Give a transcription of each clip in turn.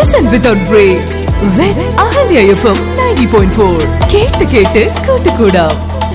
Listen without break with Ahalya FM 90.4. കേട്ട് കേട്ട് കൂട്ടുകൂടാം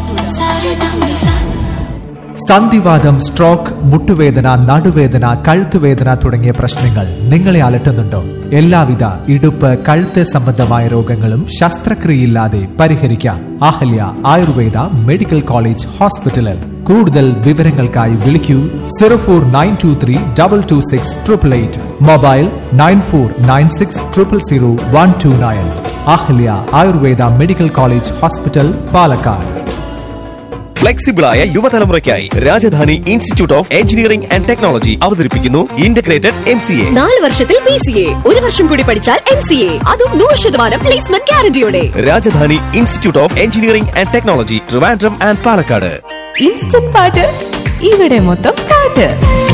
സന്ധിവാദം സ്ട്രോക്ക് മുട്ടുവേദന നടുവേദന കഴുത്തുവേദന തുടങ്ങിയ പ്രശ്നങ്ങൾ നിങ്ങളെ അലട്ടുന്നുണ്ടോ എല്ലാവിധ ഇടുപ്പ് കഴുത്ത് സംബന്ധമായ രോഗങ്ങളും ശസ്ത്രക്രിയയില്ലാതെ പരിഹരിക്കാം അഹല്യ ആയുർവേദ മെഡിക്കൽ കോളേജ് ഹോസ്പിറ്റലിൽ കൂടുതൽ വിവരങ്ങൾക്കായി വിളിക്കൂ zero four nine two three double two six triple eight mobile nine four nine six triple zero one two nine Ahalya Ayurveda medical college hospital Palakkad ഫ്ലെക്സിബിളായ യുവതലമുറയ്ക്കായി Rajadhani institute of engineering and technology അവതരിപ്പിക്കുന്നു ഇന്റഗ്രേറ്റഡ് എം സി എ നാല് വർഷത്തിൽ P C A ഒരു വർഷം കൂടി പഠിച്ചാൽ M C A അതും നൂറ് ശതമാനം പ്ലേസ്മെന്റ് ഗ്യാരണ്ടിയോടെ Rajadhani institute of engineering and technology Trivandrum and Palakkad instant Paattu ഇവിടെ മൊത്തം പാട്ട്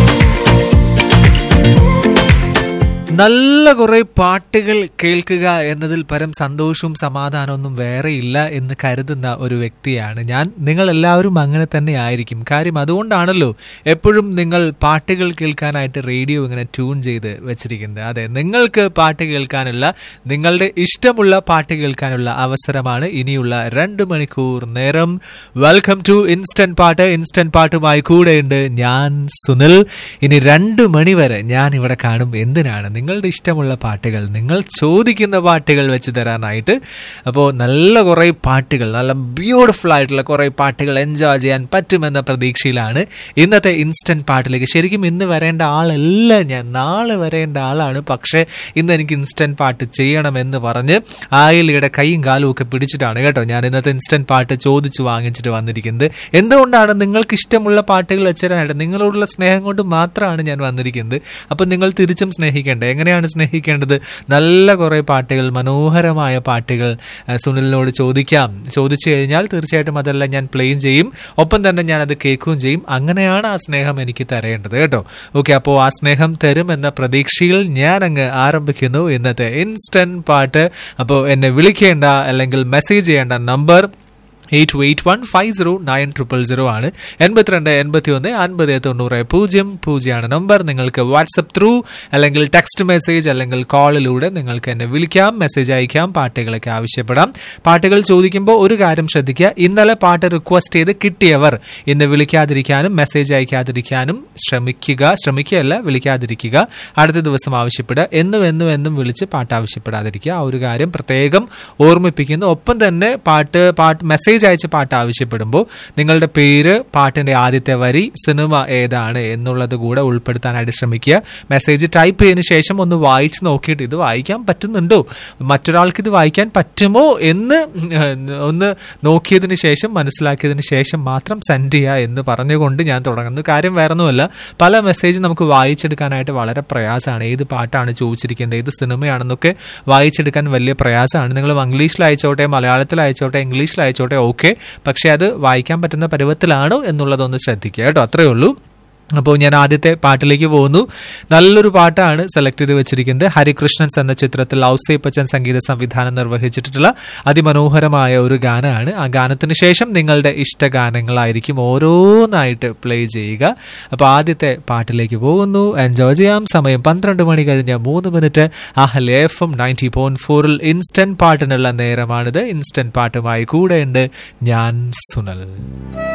നല്ല കുറെ പാട്ടുകൾ കേൾക്കുക എന്നതിൽ പരം സന്തോഷവും സമാധാനമൊന്നും വേറെയില്ല എന്ന് കരുതുന്ന ഒരു വ്യക്തിയാണ് ഞാൻ നിങ്ങൾ എല്ലാവരും അങ്ങനെ തന്നെ ആയിരിക്കും കാര്യം അതുകൊണ്ടാണല്ലോ എപ്പോഴും നിങ്ങൾ പാട്ടുകൾ കേൾക്കാനായിട്ട് റേഡിയോ ഇങ്ങനെ ട്യൂൺ ചെയ്ത് വെച്ചിരിക്കുന്നത് അതെ നിങ്ങൾക്ക് പാട്ട് കേൾക്കാനുള്ള നിങ്ങളുടെ ഇഷ്ടമുള്ള പാട്ട് കേൾക്കാനുള്ള അവസരമാണ് ഇനിയുള്ള രണ്ട് മണിക്കൂർ നേരം welcome to instant Paattu instant പാട്ടുമായി കൂടെയുണ്ട് ഞാൻ സുനിൽ ഇനി രണ്ട് മണി വരെ ഞാൻ ഇവിടെ കാണും എന്തിനാണ് നിങ്ങളുടെ ഇഷ്ടമുള്ള പാട്ടുകൾ നിങ്ങൾ ചോദിക്കുന്ന പാട്ടുകൾ വെച്ച് തരാനായിട്ട് അപ്പോൾ നല്ല കുറേ പാട്ടുകൾ നല്ല ബ്യൂട്ടിഫുൾ ആയിട്ടുള്ള കുറേ പാട്ടുകൾ എൻജോയ് ചെയ്യാൻ പറ്റുമെന്ന പ്രതീക്ഷയിലാണ് ഇന്നത്തെ ഇൻസ്റ്റന്റ് പാട്ടിലേക്ക് ശരിക്കും ഇന്ന് വരേണ്ട ആളല്ല ഞാൻ നാളെ വരേണ്ട ആളാണ് പക്ഷേ ഇന്ന് എനിക്ക് ഇൻസ്റ്റന്റ് പാട്ട് ചെയ്യണമെന്ന് പറഞ്ഞ് ആയിലിയുടെ കൈയും കാലും ഒക്കെ പിടിച്ചിട്ടാണ് കേട്ടോ ഞാൻ ഇന്നത്തെ ഇൻസ്റ്റന്റ് പാട്ട് ചോദിച്ചു വാങ്ങിച്ചിട്ട് വന്നിരിക്കുന്നത് എന്തുകൊണ്ടാണ് നിങ്ങൾക്ക് ഇഷ്ടമുള്ള പാട്ടുകൾ വെച്ചരാനായിട്ട് നിങ്ങളോടുള്ള സ്നേഹം കൊണ്ട് മാത്രമാണ് ഞാൻ വന്നിരിക്കുന്നത് അപ്പം നിങ്ങൾ തിരിച്ചും സ്നേഹിക്കേണ്ടത് എങ്ങനെയാണ് സ്നേഹിക്കേണ്ടത് നല്ല കുറേ പാട്ടുകൾ മനോഹരമായ പാട്ടുകൾ ആ, സുനിലിനോട് ചോദിക്കാം ചോദിച്ചു കഴിഞ്ഞാൽ തീർച്ചയായിട്ടും അതെല്ലാം ഞാൻ പ്ലേയും ചെയ്യും ഒപ്പം തന്നെ ഞാൻ അത് കേൾക്കുകയും ചെയ്യും അങ്ങനെയാണ് ആ സ്നേഹം എനിക്ക് തരേണ്ടത് കേട്ടോ ഓക്കെ അപ്പോൾ ആ സ്നേഹം തരും എന്ന പ്രതീക്ഷയിൽ ഞാൻ അങ്ങ് ആരംഭിക്കുന്നു ഇന്നത്തെ ഇൻസ്റ്റന്റ് പാട്ട് അപ്പോൾ എന്നെ വിളിക്കേണ്ട അല്ലെങ്കിൽ മെസ്സേജ് ചെയ്യേണ്ട number eight eight one five zero nine triple zero ആണ് എൺപത്തിരണ്ട് എൺപത്തി ഒന്ന് അൻപത് തൊണ്ണൂറ് പൂജ്യം പൂജ്യമാണ് നമ്പർ നിങ്ങൾക്ക് വാട്സപ്പ് ത്രൂ അല്ലെങ്കിൽ ടെക്സ്റ്റ് മെസ്സേജ് അല്ലെങ്കിൽ കോളിലൂടെ നിങ്ങൾക്ക് എന്നെ വിളിക്കാം മെസ്സേജ് അയക്കാം പാട്ടുകളൊക്കെ ആവശ്യപ്പെടാം പാട്ടുകൾ ചോദിക്കുമ്പോൾ ഒരു കാര്യം ശ്രദ്ധിക്കുക ഇന്നലെ പാട്ട് റിക്വസ്റ്റ് ചെയ്ത് കിട്ടിയവർ ഇന്ന് വിളിക്കാതിരിക്കാനും മെസ്സേജ് അയക്കാതിരിക്കാനും ശ്രമിക്കുക ശ്രമിക്കുകയല്ല വിളിക്കാതിരിക്കുക അടുത്ത ദിവസം ആവശ്യപ്പെടുക എന്നും എന്നും എന്നും വിളിച്ച് പാട്ട് ആവശ്യപ്പെടാതിരിക്കുക ആ ഒരു കാര്യം പ്രത്യേകം ഓർമ്മിപ്പിക്കുന്നു ഒപ്പം തന്നെ പാട്ട് പാട്ട് മെസ്സേജ് അയച്ച് പാട്ട് ആവശ്യപ്പെടുമ്പോൾ നിങ്ങളുടെ പേര് പാട്ടിന്റെ ആദ്യത്തെ വരി സിനിമ ഏതാണ് എന്നുള്ളത് കൂടെ ഉൾപ്പെടുത്താനായിട്ട് ശ്രമിക്കുക മെസ്സേജ് ടൈപ്പ് ചെയ്തതിനു ശേഷം ഒന്ന് വായിച്ച് നോക്കിയിട്ട് ഇത് വായിക്കാൻ പറ്റുന്നുണ്ടോ മറ്റൊരാൾക്ക് ഇത് വായിക്കാൻ പറ്റുമോ എന്ന് ഒന്ന് നോക്കിയതിന് ശേഷം മനസ്സിലാക്കിയതിന് ശേഷം മാത്രം സെൻഡ് ചെയ്യുക എന്ന് പറഞ്ഞുകൊണ്ട് ഞാൻ തുടങ്ങുന്നു കാര്യം വേറൊന്നുമല്ല പല മെസ്സേജ് നമുക്ക് വായിച്ചെടുക്കാനായിട്ട് വളരെ പ്രയാസമാണ് ഏത് പാട്ടാണ് ചോദിച്ചിരിക്കുന്നത് ഏത് സിനിമയാണെന്നൊക്കെ വായിച്ചെടുക്കാൻ വലിയ പ്രയാസമാണ് നിങ്ങൾ ഇംഗ്ലീഷിൽ അയച്ചോട്ടെ മലയാളത്തിൽ അയച്ചോട്ടെ ഇംഗ്ലീഷിൽ അയച്ചോട്ടെ ഓക്കെ പക്ഷെ അത് വായിക്കാൻ പറ്റുന്ന പരുവത്തിലാണോ എന്നുള്ളതൊന്ന് ശ്രദ്ധിക്കുക കേട്ടോ അത്രേ ഉള്ളൂ അപ്പോൾ ഞാൻ ആദ്യത്തെ പാട്ടിലേക്ക് പോകുന്നു നല്ലൊരു പാട്ടാണ് സെലക്ട് ചെയ്ത് വെച്ചിരിക്കുന്നത് ഹരികൃഷ്ണൻസ് എന്ന ചിത്രത്തിൽ ഔസേപ്പച്ചൻ സംഗീത സംവിധാനം നിർവഹിച്ചിട്ടുള്ള അതിമനോഹരമായ ഒരു ഗാനമാണ് ആ ഗാനത്തിന് ശേഷം നിങ്ങളുടെ ഇഷ്ട ഗാനങ്ങളായിരിക്കും ഓരോന്നായിട്ട് പ്ലേ ചെയ്യുക അപ്പോൾ ആദ്യത്തെ പാട്ടിലേക്ക് പോകുന്നു എൻജോയ് ചെയ്യാം സമയം പന്ത്രണ്ട് മണി കഴിഞ്ഞ് മൂന്ന് minute Ahal FM ninety point പോയിന്റ് ഫോറിൽ ഇൻസ്റ്റന്റ് പാട്ടിനുള്ള നേരമാണിത് ഇൻസ്റ്റന്റ് പാട്ടുമായി കൂടെയുണ്ട് ഞാൻ സുനൽ